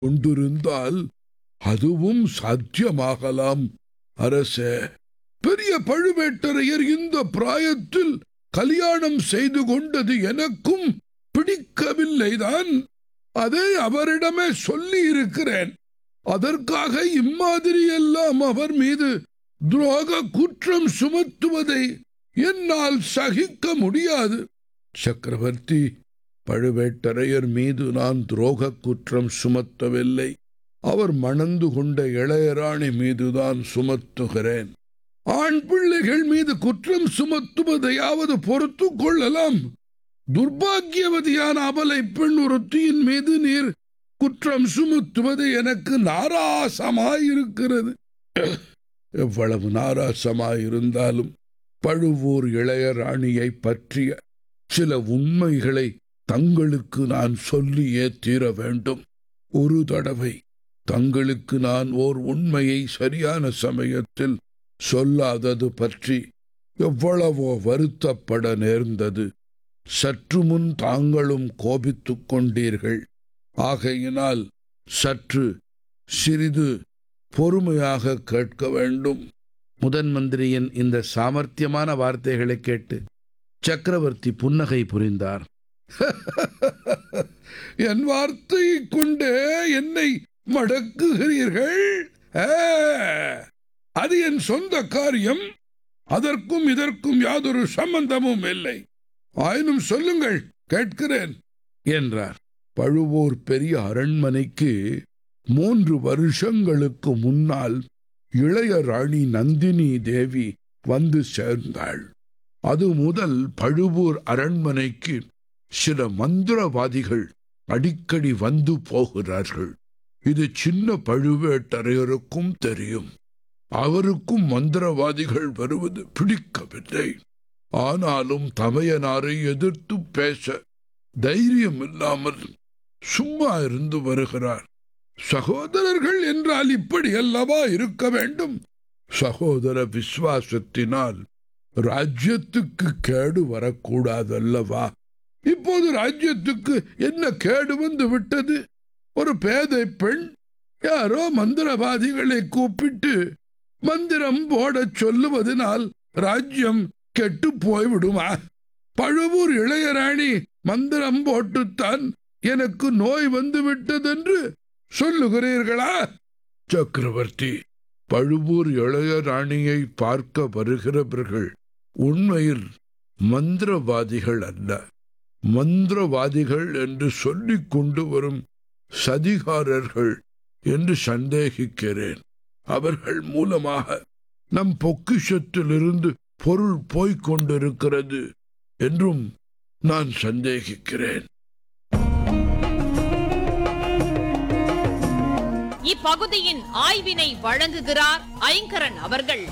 கொண்டிருந்தால் அதுவும் சாத்தியமாகலாம் அரசே பெரிய பழுவேட்டரையர் இந்த பிராயத்தில் கல்யாணம் செய்து கொண்டது எனக்கும் பிடிக்கவில்லைதான் அதை அவரிடமே சொல்லி இருக்கிறேன் அதற்காக இம்மாதிரி எல்லாம் அவர் மீது துரோக குற்றம் சுமத்துவதை என்னால் சகிக்க முடியாது சக்கரவர்த்தி பழுவேட்டரையர் மீது நான் துரோக குற்றம் சுமத்தவில்லை அவர் மணந்து கொண்ட இளையராணி மீதுதான் சுமத்துகிறேன் ஆண் பிள்ளைகள் மீது குற்றம் சுமத்துவதையாவது பொறுத்து கொள்ளலாம் துர்பாக்கியவதியான அபலை பெண் ஒருத்தியின் மீது நீர் குற்றம் சுமத்துவது எனக்கு நாராசமாயிருக்கிறது எவ்வளவு நாராசமாயிருந்தாலும் பழுவூர் இளையராணியை பற்றிய சில உண்மைகளை தங்களுக்கு நான் சொல்லியே தீர வேண்டும் ஒரு தடவை தங்களுக்கு நான் ஓர் உண்மையை சரியான சமயத்தில் சொல்லாதது பற்றி எவ்வளவோ வருத்தப்பட நேர்ந்தது சற்று முன் தாங்களும் கோபித்துக் கொண்டீர்கள் ஆகையினால் சற்று சிறிது பொறுமையாக கேட்க வேண்டும் முதன் மந்திரியின் இந்த சாமர்த்தியமான வார்த்தைகளை கேட்டு சக்கரவர்த்தி புன்னகை புரிந்தார் என் வார்த்தையை கொண்டே என்னை மடக்குகிறீர்கள் ஆ, அது என் சொந்த காரியம் அதற்கும் இதற்கும் யாதொரு சம்பந்தமும் இல்லை ஆயினும் சொல்லுங்கள் கேட்கிறேன் என்றார் பழுவூர் பெரிய அரண்மனைக்கு மூன்று வருஷங்களுக்கு முன்னால் இளைய ராணி நந்தினி தேவி வந்து சேர்ந்தாள் அது முதல் பழுவூர் அரண்மனைக்கு சில மந்திரவாதிகள் அடிக்கடி வந்து போகிறார்கள் இது சின்ன பழுவேட்டரையருக்கும் தெரியும் அவருக்கும் மந்திரவாதிகள் வருவது பிடிக்கவில்லை ஆனாலும் தமையனாரை எதிர்த்து பேச தைரியம் இல்லாமல் சும்மா இருந்து வருகிறார் சகோதரர்கள் என்றால் இப்படி அல்லவா இருக்க வேண்டும் சகோதர விசுவாசத்தினால் ராஜ்யத்துக்கு கேடு வரக்கூடாதல்லவா இப்போது ராஜ்யத்துக்கு என்ன கேடு வந்து விட்டது ஒரு பேதை பெண் யாரோ மந்திரவாதிகளை கூப்பிட்டு மந்திரம் போடச் சொல்லுவதனால் ராஜ்யம் கெட்டு போய்விடுமா பழுவூர் இளையராணி மந்திரம் போட்டுத்தான் எனக்கு நோய் வந்து விட்டதென்று சொல்லுகிறீர்களா சக்கரவர்த்தி பழுவூர் இளையராணியை பார்க்க வருகிறவர்கள் உண்மையில் மந்திரவாதிகள் அல்ல மந்திரவாதிகள் என்று சொல்லிக் கொண்டு வரும் சதிகாரர்கள் என்று சந்தேகிக்கிறேன் அவர்கள் மூலமாக நம் பொக்கிஷத்திலிருந்து பொருள் போய்க் கொண்டிருக்கிறது என்றும் நான் சந்தேகிக்கிறேன் இப்பகுதியின் ஆய்வினை வழங்குகிறார் ஐங்கரன் அவர்கள்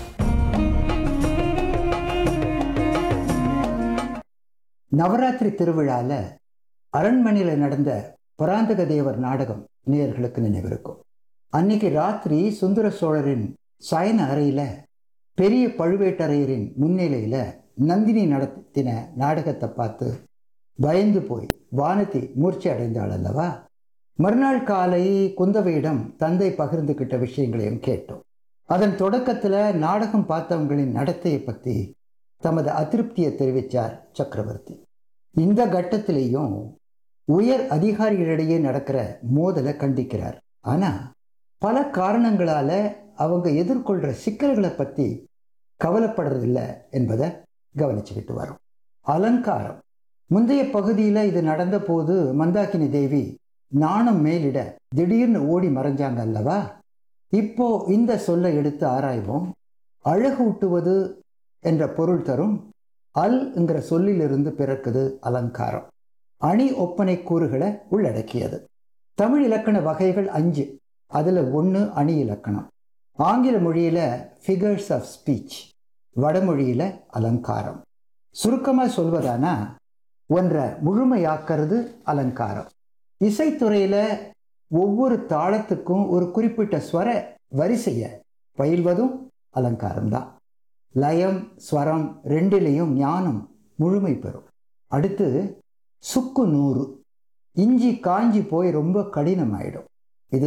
நவராத்திரி திருவிழால அரண்மனையில நடந்த பராந்தக தேவர் நாடகம் நேயர்களுக்கு நினைவிருக்கும் அன்னைக்கு ராத்திரி சுந்தர சோழரின் சயன அறையில பெரிய பழுவேட்டரையரின் முன்னிலையில நந்தினி நடத்தின நாடகத்தை பார்த்து பயந்து போய் வானதி மூர்ச்சி அடைந்தாள் அல்லவா மறுநாள் காலை குந்தவையிடம் தந்தை பகிர்ந்துகிட்ட விஷயங்களையும் கேட்டோம் அதன் தொடக்கத்துல நாடகம் பார்த்தவங்களின் நடத்தையை பத்தி தமது அதிருப்தியை தெரிவித்தார் சக்கரவர்த்தி இந்த கட்டத்திலேயும் உயர் அதிகாரிகளிடையே நடக்கிற மோதலை கண்டிக்கிறார் ஆனா பல காரணங்களால அவங்க எதிர்கொள்ற சிக்கல்களை பத்தி கவலைப்படுறதில்ல என்பதை கவனிச்சுக்கிட்டு வரோம் அலங்காரம் முந்தைய பகுதியில் இது நடந்த போது மந்தாகினி தேவி நாணம் மேலிட திடீர்னு ஓடி மறைஞ்சாங்க அல்லவா இப்போ இந்த சொல்லை எடுத்து ஆராய்வோம் அழகு ஊட்டுவது என்ற பொருள் தரும் அல் என்கிற சொல்லிலிருந்து பிறக்குது அலங்காரம் அணி ஒப்பனை கூறுகளை உள்ளடக்கியது தமிழ் இலக்கண வகைகள் அஞ்சு அதில் ஒன்று அணி இலக்கணம் ஆங்கில மொழியில் ஃபிகர்ஸ் ஆஃப் ஸ்பீச் வடமொழியில் அலங்காரம் சுருக்கமாக சொல்வதானா ஒன்றை முழுமையாக்கிறது அலங்காரம் இசைத்துறையில் ஒவ்வொரு தாளத்துக்கும் ஒரு குறிப்பிட்ட ஸ்வர வரிசையை பயில்வதும் அலங்காரம்தான் லயம் ஸ்வரம் ரெண்டிலையும் ஞானம் முழுமை பெறும் அடுத்து சுக்கு நூறு இஞ்சி காஞ்சி போய் ரொம்ப கடினமாயிடும்